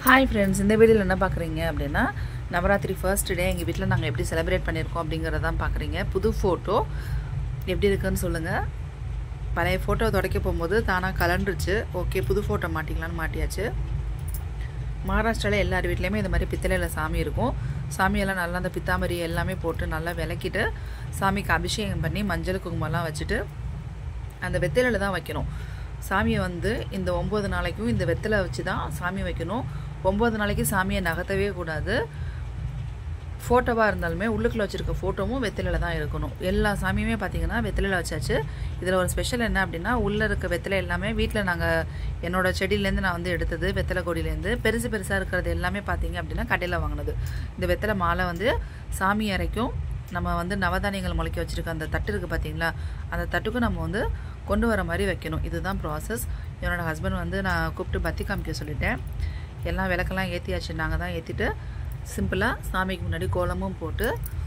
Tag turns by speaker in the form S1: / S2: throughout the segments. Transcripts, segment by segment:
S1: hi friends இந்த வீடியோவில் என்ன பார்க்குறீங்க அப்படின்னா நவராத்திரி ஃபர்ஸ்ட் டே எங்கள் வீட்டில் நாங்கள் எப்படி செலிப்ரேட் பண்ணியிருக்கோம் அப்படிங்கிறதான் பார்க்குறீங்க புது ஃபோட்டோ எப்படி இருக்குன்னு சொல்லுங்கள் பழைய ஃபோட்டோ துடைக்க போகும்போது தானாக கலண்டுருச்சு ஓகே புது ஃபோட்டோ மாட்டிக்கலான்னு மாட்டியாச்சு மகாராஷ்டிராவில் எல்லார் வீட்லேயுமே இந்த மாதிரி பித்தளையில் சாமி இருக்கும் சாமியெல்லாம் நல்லா அந்த பித்தாமரி எல்லாமே போட்டு நல்லா விளக்கிட்டு சாமிக்கு அபிஷேகம் பண்ணி மஞ்சள் குங்குமம்லாம் வச்சுட்டு அந்த வெத்தலையில் தான் வைக்கணும் சாமியை வந்து இந்த ஒம்பது நாளைக்கும் இந்த வெத்தலை வச்சு தான் சாமி வைக்கணும் ஒம்பது நாளைக்கு சாமியை நகர்த்தவே கூடாது ஃபோட்டோவாக இருந்தாலுமே உள்ளுக்குள்ள வச்சுருக்க ஃபோட்டோவும் வெத்தலையில் தான் இருக்கணும் எல்லா சாமியுமே பார்த்தீங்கன்னா வெத்தலையில் வச்சாச்சு இதில் ஒரு ஸ்பெஷல் என்ன அப்படின்னா உள்ளே இருக்க வெத்தலை எல்லாமே வீட்டில் நாங்கள் என்னோட செடியிலேருந்து நான் வந்து எடுத்தது வெத்தலை கொடியிலேருந்து பெருசு பெருசாக இருக்கிறது எல்லாமே பார்த்தீங்க அப்படின்னா கடையில் வாங்கினது இந்த வெத்தலை மாலை வந்து சாமி அறைக்கும் நம்ம வந்து நவதானியங்கள் முளைக்க வச்சுருக்க அந்த தட்டு இருக்குது பார்த்தீங்களா அந்த தட்டுக்கும் நம்ம வந்து கொண்டு வர மாதிரி வைக்கணும் இதுதான் ப்ராசஸ் என்னோடய ஹஸ்பண்ட் வந்து நான் கூப்பிட்டு பத்தி காமிக்க சொல்லிட்டேன் எல்லாம் விளக்கெல்லாம் ஏற்றியாச்சு நாங்கள் தான் ஏற்றிட்டு சிம்பிளாக சாமிக்கு முன்னாடி கோலமும் போட்டு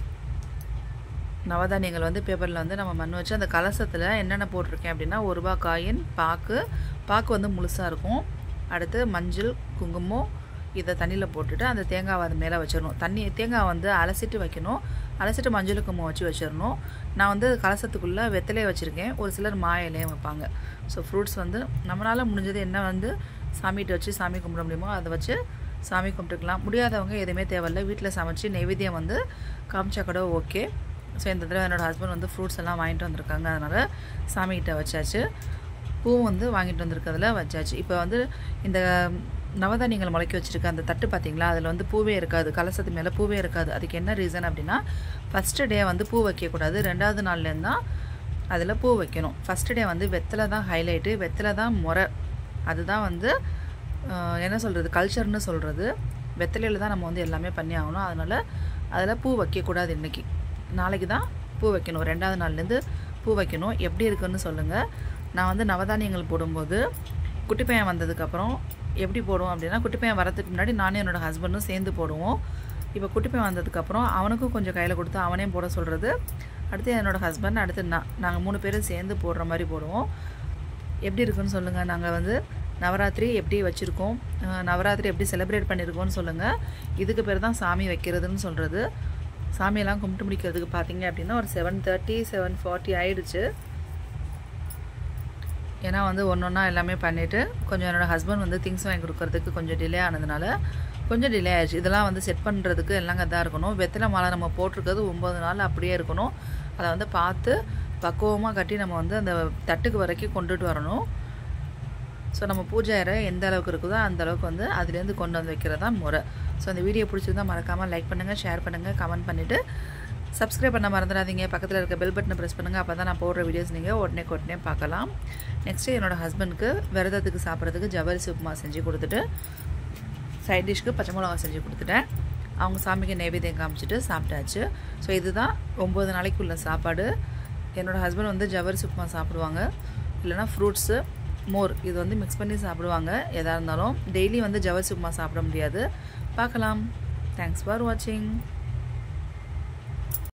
S1: நவதானியங்கள் வந்து பேப்பரில் வந்து நம்ம மண் வச்சு அந்த கலசத்தில் என்னென்ன போட்டிருக்கேன் அப்படின்னா ஒரு ரூபா காயின் பாக்கு பாக்கு வந்து முழுசாக இருக்கும் அடுத்து மஞ்சள் குங்குமம் இதை தண்ணியில் போட்டுட்டு அந்த தேங்காவை அது மேலே வச்சிடணும் தண்ணி தேங்காய் வந்து அலசிட்டு வைக்கணும் அலசிட்டு மஞ்சள் குங்குமம் வச்சு வச்சிடணும் நான் வந்து கலசத்துக்குள்ளே வெத்தலையை வச்சுருக்கேன் ஒரு சிலர் மா இலையும் வைப்பாங்க ஸோ ஃப்ரூட்ஸ் வந்து நம்மளால் முடிஞ்சது என்ன வந்து சாமிகிட்ட வச்சு சாமி கும்பிட முடியுமோ அதை வச்சு சாமி கும்பிட்டுக்கலாம் முடியாதவங்க எதுவுமே தேவையில்லை வீட்டில் சமைச்சு நெய்வேத்தியம் வந்து காமிச்சா கூட ஓகே ஸோ இந்த தடவை என்னோடய ஹஸ்பண்ட் வந்து ஃப்ரூட்ஸ் எல்லாம் வாங்கிட்டு வந்திருக்காங்க அதனால் சாமிகிட்ட வச்சாச்சு பூவும் வந்து வாங்கிட்டு வந்திருக்கிறதுல வச்சாச்சு இப்போ வந்து இந்த நவதானியங்கள் முளைக்க வச்சுருக்க அந்த தட்டு பார்த்தீங்களா அதில் வந்து பூவே இருக்காது கலசத்து மேலே பூவே இருக்காது அதுக்கு என்ன ரீசன் அப்படின்னா ஃபஸ்ட்டு டே வந்து பூ வைக்கக்கூடாது ரெண்டாவது நாள்லேருந்து தான் அதில் பூ வைக்கணும் ஃபஸ்ட்டு டே வந்து வெத்தலை தான் ஹைலைட்டு வெத்தலை தான் முறை அதுதான் வந்து என்ன சொல்கிறது கல்ச்சர்னு சொல்கிறது வெத்தலையில் தான் நம்ம வந்து எல்லாமே பண்ணி ஆகணும் அதனால் அதில் பூ வைக்கக்கூடாது இன்றைக்கி நாளைக்கு தான் பூ வைக்கணும் ரெண்டாவது நாள்லேருந்து பூ வைக்கணும் எப்படி இருக்குன்னு சொல்லுங்கள் நான் வந்து நவதானியங்கள் போடும்போது குட்டி பையன் வந்ததுக்கப்புறம் எப்படி போடுவோம் அப்படின்னா குட்டி பையன் வரதுக்கு முன்னாடி நானும் என்னோடய ஹஸ்பண்டும் சேர்ந்து போடுவோம் இப்போ குட்டி பையன் வந்ததுக்கப்புறம் அவனுக்கும் கொஞ்சம் கையில் கொடுத்து அவனையும் போட சொல்கிறது அடுத்து என்னோடய ஹஸ்பண்ட் அடுத்து நான் நாங்கள் மூணு பேரும் சேர்ந்து போடுற மாதிரி போடுவோம் எப்படி இருக்குன்னு சொல்லுங்கள் நாங்கள் வந்து நவராத்திரி எப்படி வச்சுருக்கோம் நவராத்திரி எப்படி செலிப்ரேட் பண்ணியிருக்கோம்னு சொல்லுங்கள் இதுக்கு பேர் தான் சாமி வைக்கிறதுன்னு சொல்கிறது சாமியெல்லாம் கும்பிட்டு முடிக்கிறதுக்கு பார்த்தீங்க அப்படின்னா ஒரு செவன் தேர்ட்டி செவன் ஃபார்ட்டி ஆயிடுச்சு ஏன்னா வந்து ஒன்று ஒன்றா எல்லாமே பண்ணிவிட்டு கொஞ்சம் என்னோடய ஹஸ்பண்ட் வந்து திங்ஸ் வாங்கி கொடுக்கறதுக்கு கொஞ்சம் டிலே ஆனதுனால கொஞ்சம் டிலே ஆயிடுச்சு இதெல்லாம் வந்து செட் பண்ணுறதுக்கு எல்லாம் தான் இருக்கணும் வெத்தலை மாலை நம்ம போட்டிருக்கிறது ஒம்பது நாள் அப்படியே இருக்கணும் அதை வந்து பார்த்து பக்குவமாக கட்டி நம்ம வந்து அந்த தட்டுக்கு வரைக்கும் கொண்டுட்டு வரணும் ஸோ நம்ம பூஜை அறை எந்த அளவுக்கு இருக்குதோ அந்த அளவுக்கு வந்து அதுலேருந்து கொண்டு வந்து வைக்கிறது தான் முறை ஸோ அந்த வீடியோ பிடிச்சிருந்தா மறக்காமல் லைக் பண்ணுங்கள் ஷேர் பண்ணுங்கள் கமெண்ட் பண்ணிவிட்டு சப்ஸ்கிரைப் பண்ண மறந்துடாதீங்க பக்கத்தில் இருக்க பெல் பட்டனை ப்ரெஸ் பண்ணுங்கள் அப்போ தான் நான் போடுற வீடியோஸ் நீங்கள் உடனே உடனே பார்க்கலாம் நெக்ஸ்ட்டு என்னோடய ஹஸ்பண்ட்க்கு விரதத்துக்கு சாப்பிட்றதுக்கு ஜவரிசி உப்புமா செஞ்சு கொடுத்துட்டு சைட் டிஷ்க்கு பச்சை மிளகா செஞ்சு கொடுத்துட்டேன் அவங்க சாமிக்கு நைவேத்தியம் காமிச்சிட்டு சாப்பிட்டாச்சு ஸோ இதுதான் ஒம்பது நாளைக்கு உள்ள சாப்பாடு என்னோடய ஹஸ்பண்ட் வந்து ஜவரிசி உப்புமா சாப்பிடுவாங்க இல்லைனா ஃப்ரூட்ஸு மோர் இது வந்து மிக்ஸ் பண்ணி சாப்பிடுவாங்க எதாக இருந்தாலும் டெய்லி வந்து ஜவரிசி உப்புமா சாப்பிட முடியாது பார்க்கலாம் தேங்க்ஸ் ஃபார் வாட்சிங்